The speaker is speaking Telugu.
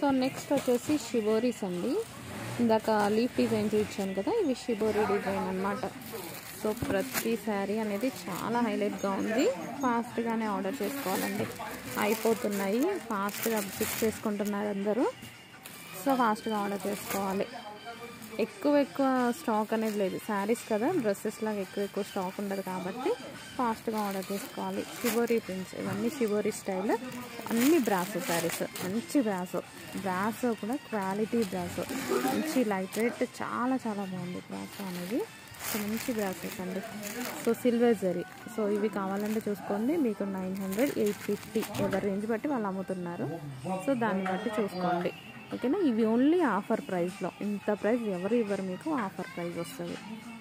సో నెక్స్ట్ వచ్చేసి షిబోరీస్ అండి ఇందాక లీఫ్ డిజైన్ చూపించాను కదా ఇవి షిబోరీ డిజైన్ అన్నమాట సో ప్రతి శారీ అనేది చాలా హైలైట్గా ఉంది ఫాస్ట్గానే ఆర్డర్ చేసుకోవాలండి అయిపోతున్నాయి ఫాస్ట్గా పిక్ చేసుకుంటున్నారు అందరూ సో ఫాస్ట్గా ఆర్డర్ చేసుకోవాలి ఎక్కువ ఎక్కువ స్టాక్ అనేది లేదు శారీస్ కదా డ్రెస్సెస్ లాగా ఎక్కువ ఎక్కువ స్టాక్ ఉండదు కాబట్టి ఫాస్ట్గా ఆర్డర్ చేసుకోవాలి షిబోరీ ప్రింట్స్ ఇవన్నీ షిబోరీ స్టైల్ అన్ని బ్రాసో శారీస్ మంచి బ్రాసో బ్రాసో కూడా క్వాలిటీ బ్రాసో మంచి లైట్ వెయిట్ చాలా చాలా బాగుంది బ్రాసో అనేది సో మంచి బ్రాసెస్ అండి సో సిల్వర్ జరీ సో ఇవి కావాలంటే చూసుకోండి మీకు నైన్ హండ్రెడ్ ఎయిట్ ఫిఫ్టీ ఎవరి రేంజ్ బట్టి వాళ్ళు అమ్ముతున్నారు సో దాన్ని బట్టి చూసుకోండి ఓకేనా ఇవి ఓన్లీ ఆఫర్ ప్రైస్లో ఇంత ప్రైస్ ఎవరు ఇవ్వరు మీకు ఆఫర్ ప్రైస్ వస్తుంది